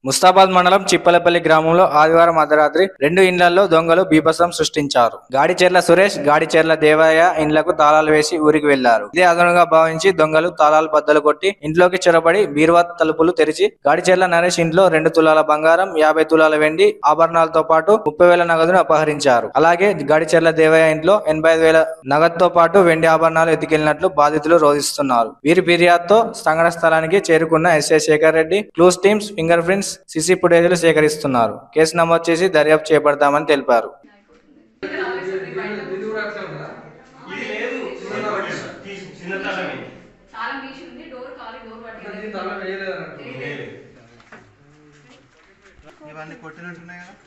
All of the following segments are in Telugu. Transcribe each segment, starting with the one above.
ముస్తాబాద్ మండలం చిప్పలపల్లి గ్రామంలో ఆదివారం అర్ధరాత్రి రెండు ఇండ్లలో దొంగలు బీభత్సం సృష్టించారు గాడిచెర్ల సురేష్ గాడిచెర్ల దేవయ్య ఇండ్లకు తాళాలు వేసి ఊరికి వెళ్లారు ఇదే అదనుగా భావించి దొంగలు తాళాలు బద్దలు కొట్టి ఇంట్లోకి చొరబడి బీరువా తలుపులు తెరిచి గాడిచెర్ల నరేష్ ఇంట్లో రెండు తులాల బంగారం యాభై తులాల వెండి ఆభరణాలతో పాటు ముప్పై వేల నగదును అపహరించారు అలాగే గాడిచెర్ల దేవయ్య ఇంట్లో ఎనభై ఐదు వేల నగదుతో పాటు వెండి ఆభరణాలు ఎత్తుకెళ్లినట్లు బాధితులు రోధిస్తున్నారు వీరి ఫిర్యాదుతో సంఘటన స్థలానికి చేరుకున్న SI Shekhar Reddy clues teams finger prints CC ఫుటేజీలు సేకరిస్తున్నారు కేసు నమోదు చేసి దర్యాప్తు చేపడతామని తెలిపారు చాలా మీసి ఉంది డోర్ ఖాళీ డోర్ పట్టి ఇవన్నీ కొట్టినట్టున్నాయి కదా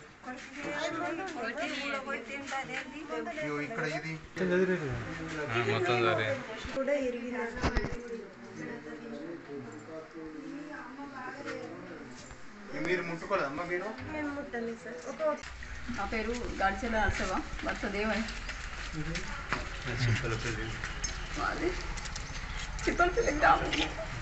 ఇగో ఇక్కడ ఇది మొత్తం సరే మీరు ముట్టుకోలేదమ్మా మీరు నా పేరు గడిచెల నరసవ భర్త దేవయ్య మాది చిప్పలపల్లి గ్రామం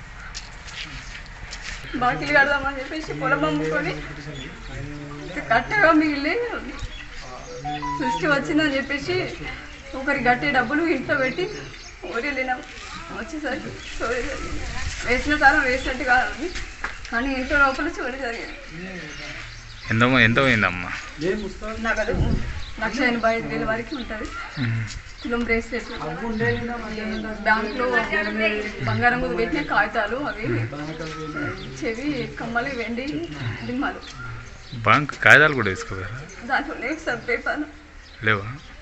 బాకీలు కడదామని చెప్పేసి పొలం అమ్ముకొని ఇక కట్టగా మిగిలి సృష్టి వచ్చిందని చెప్పేసి ఒకరి గట్టి డబ్బులు ఇంట్లో పెట్టి ఊరి వెళ్ళినాం వచ్చేసరికి చోరీ జరిగింది వేసిన తరం వేసినట్టు కాదు కానీ ఇంట్లో లోపల చోరీ జరిగింది ఎంత ఎంత పోయిందమ్మా నగదు లక్ష ఎనభై ఐదు వేల వరకు ఉంటుంది తులం బ్రేస్లెట్ బ్యాంక్లో బంగారం కూడా పెట్టిన కాగితాలు అవి చెవి కమ్మలు వెండి దిమ్మలు బ్యాంక్ కాగితాలు కూడా వేసుకోవారా దాంట్లో లేవు సార్ పేపర్ లేవా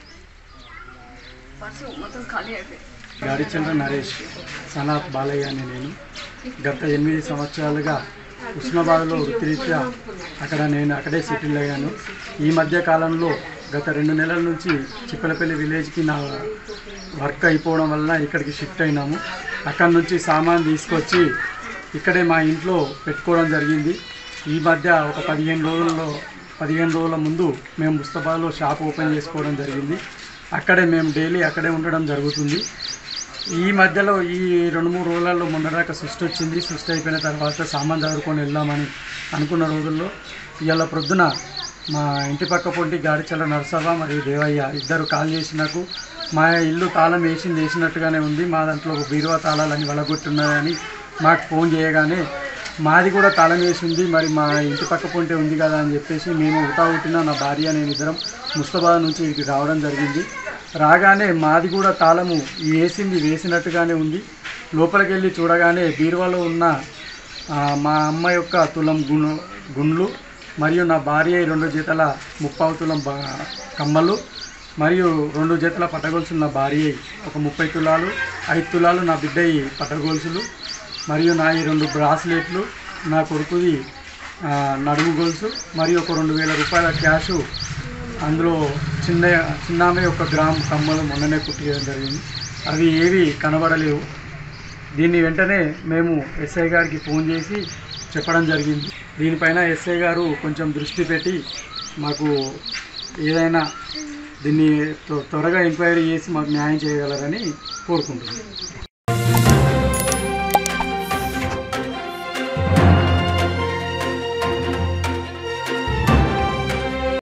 పర్సు మొత్తం ఖాళీ అయిపోయి గాడిచంద్ర నరేష్ సనాత్ బాలయ్య అని నేను గత ఎనిమిది సంవత్సరాలుగా ఉస్మాబాద్లో వృత్తిరీత్యా అక్కడ నేను అక్కడే సెటిల్ అయ్యాను ఈ మధ్య కాలంలో గత రెండు నెలల నుంచి చిప్పలపల్లి విలేజ్కి నా వర్క్ అయిపోవడం వలన ఇక్కడికి షిఫ్ట్ అయినాము అక్కడ నుంచి సామాన్ తీసుకొచ్చి ఇక్కడే మా ఇంట్లో పెట్టుకోవడం జరిగింది ఈ మధ్య ఒక పదిహేను రోజుల్లో పదిహేను రోజుల ముందు మేము ముస్తఫాలో షాప్ ఓపెన్ చేసుకోవడం జరిగింది అక్కడే మేము డైలీ అక్కడే ఉండడం జరుగుతుంది ఈ మధ్యలో ఈ రెండు మూడు రోజులలో మొన్నదాకా సృష్టి వచ్చింది సృష్టి అయిపోయిన తర్వాత సామాన్ చదువుకొని వెళ్దామని అనుకున్న రోజుల్లో ఇవాళ ప్రొద్దున మా ఇంటి పక్క పొంటి గాడిచల్ల నరసవ్వ మరియు దేవయ్య ఇద్దరు కాల్ చేసి నాకు మా ఇల్లు తాళం వేసింది వేసినట్టుగానే ఉంది మా దాంట్లో బీరువా తాళాలని వలగొట్టున్నాయని మాకు ఫోన్ చేయగానే మాది కూడా తాళం వేసి ఉంది మరి మా ఇంటి పక్క పొంటే ఉంది కదా అని చెప్పేసి మేము ఉతా ఉట్టిన నా భార్య నేను ఇద్దరం ముస్తాబాద్ నుంచి ఇక్కడికి రావడం జరిగింది రాగానే మాది కూడా తాళము వేసింది వేసినట్టుగానే ఉంది లోపలికి వెళ్ళి చూడగానే బీరువాలో ఉన్న ఆ, మా అమ్మ యొక్క తులం గుణ గుండ్లు మరియు నా భార్య ఈ రెండు జతల ముప్పావు తులం బ- కమ్మలు మరియు రెండు జతల పట్టగొలుసులు నా భార్య ఒక ముప్పై తులాలు ఐదు తులాలు నా బిడ్డ పట్టగొలుసులు మరియు నా ఈ రెండు బ్రాస్లెట్లు నా కొడుకుది ఆ, నడుము గొలుసు మరియు ఒక రెండు వేల రూపాయల క్యాషు అందులో చిన్న చిన్నామె ఒక గ్రామ్ కమ్మలు మొన్ననే కుట్టియడం జరిగింది అవి ఏవి కనబడలేవు దీన్ని వెంటనే మేము ఎస్ఐ గారికి ఫోన్ చేసి చెప్పడం జరిగింది దీనిపైన ఎస్ఐ గారు కొంచెం దృష్టి పెట్టి మాకు ఏదైనా దీన్ని త్వ- త్వరగా ఎంక్వైరీ చేసి మాకు న్యాయం చేయగలరని కోరుకుంటున్నాను